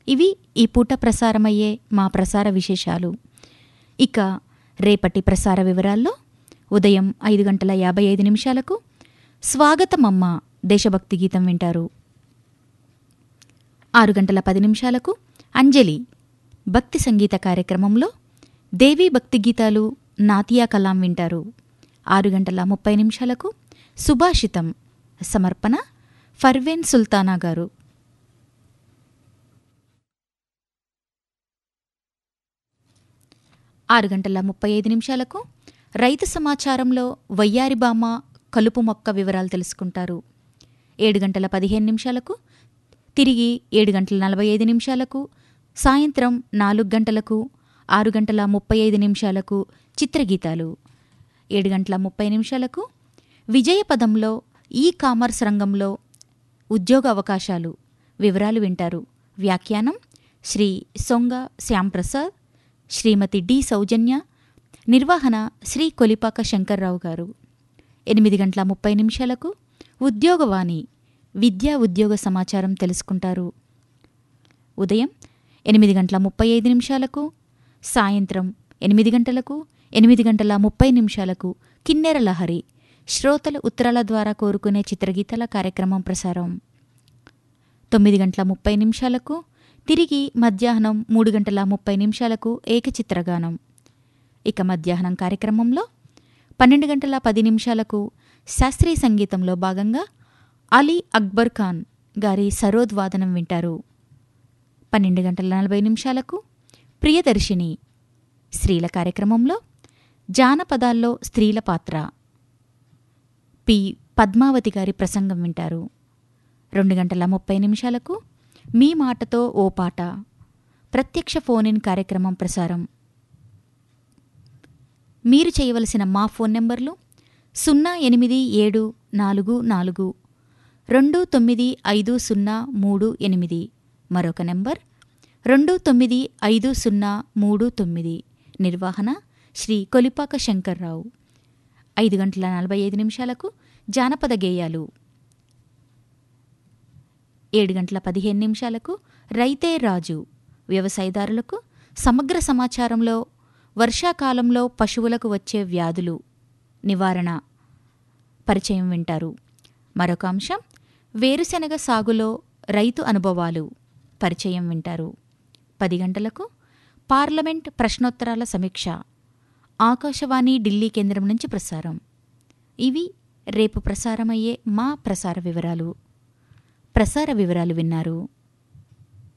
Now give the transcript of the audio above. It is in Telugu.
ఇవి ఈ పూట ప్రసారమయ్యే మా ప్రసార విశేషాలు ఇక రేపటి ప్రసార వివరాల్లో ఉదయం ఐదు గంటల యాభై ఐదు నిమిషాలకు స్వాగతమమ్మ దేశభక్తి గీతం వింటారు ఆరు గంటల పది నిమిషాలకు అంజలి భక్తి సంగీత కార్యక్రమంలో దేవీ భక్తి గీతాలు నాతియా కలాం వింటారు ఆరు గంటల ముప్పై నిమిషాలకు సుభాషితం సమర్పణ ఫర్వేన్ సుల్తానా గారు ఆరు గంటల ముప్పై ఐదు నిమిషాలకు రైతు సమాచారంలో వయ్యారిబామ కలుపు మొక్క వివరాలు తెలుసుకుంటారు ఏడు గంటల పదిహేను నిమిషాలకు తిరిగి ఏడు గంటల నలభై ఐదు నిమిషాలకు సాయంత్రం నాలుగు గంటలకు ఆరు గంటల ముప్పై ఐదు నిమిషాలకు చిత్రగీతాలు ఏడు గంటల ముప్పై నిమిషాలకు విజయపదంలో ఈ కామర్స్ రంగంలో ఉద్యోగ అవకాశాలు వివరాలు వింటారు వ్యాఖ్యానం శ్రీ సొంగ శ్యాంప్రసాద్ శ్రీమతి డి సౌజన్య నిర్వహణ శ్రీ కొలిపాక శంకర్రావు గారు ఎనిమిది గంటల ముప్పై నిమిషాలకు ఉద్యోగవాణి విద్యా ఉద్యోగ సమాచారం తెలుసుకుంటారు ఉదయం ఎనిమిది గంటల ముప్పై ఐదు నిమిషాలకు సాయంత్రం ఎనిమిది గంటలకు ఎనిమిది గంటల ముప్పై నిమిషాలకు కిన్నెర లహరి శ్రోతల ఉత్తరాల ద్వారా కోరుకునే చిత్రగీతల కార్యక్రమం ప్రసారం తొమ్మిది గంటల ముప్పై నిమిషాలకు తిరిగి మధ్యాహ్నం మూడు గంటల ముప్పై నిమిషాలకు ఏకచిత్రగానం ఇక మధ్యాహ్నం కార్యక్రమంలో పన్నెండు గంటల పది నిమిషాలకు శాస్త్రీయ సంగీతంలో భాగంగా అలీ అక్బర్ ఖాన్ గారి సరోద్ వాదనం వింటారు పన్నెండు గంటల నలభై నిమిషాలకు ప్రియదర్శిని స్త్రీల కార్యక్రమంలో జానపదాల్లో స్త్రీల పాత్ర పి పద్మావతి గారి ప్రసంగం వింటారు రెండు గంటల ముప్పై నిమిషాలకు మీ మాటతో ఓ పాట ప్రత్యక్ష ఫోన్ ఇన్ కార్యక్రమం ప్రసారం మీరు చేయవలసిన మా ఫోన్ నెంబర్లు సున్నా ఎనిమిది ఏడు నాలుగు నాలుగు రెండు తొమ్మిది ఐదు సున్నా మూడు ఎనిమిది మరొక నెంబర్ రెండు తొమ్మిది ఐదు సున్నా మూడు తొమ్మిది నిర్వహణ శ్రీ కొలిపాక శంకర్రావు ఐదు గంటల నలభై ఐదు నిమిషాలకు జానపద గేయాలు ఏడు గంటల పదిహేను నిమిషాలకు రైతే రాజు వ్యవసాయదారులకు సమగ్ర సమాచారంలో వర్షాకాలంలో పశువులకు వచ్చే వ్యాధులు నివారణ పరిచయం వింటారు మరొక అంశం వేరుశెనగ సాగులో రైతు అనుభవాలు పరిచయం వింటారు పది గంటలకు పార్లమెంట్ ప్రశ్నోత్తరాల సమీక్ష ఆకాశవాణి ఢిల్లీ కేంద్రం నుంచి ప్రసారం ఇవి రేపు ప్రసారమయ్యే మా ప్రసార వివరాలు ప్రసార వివరాలు విన్నారు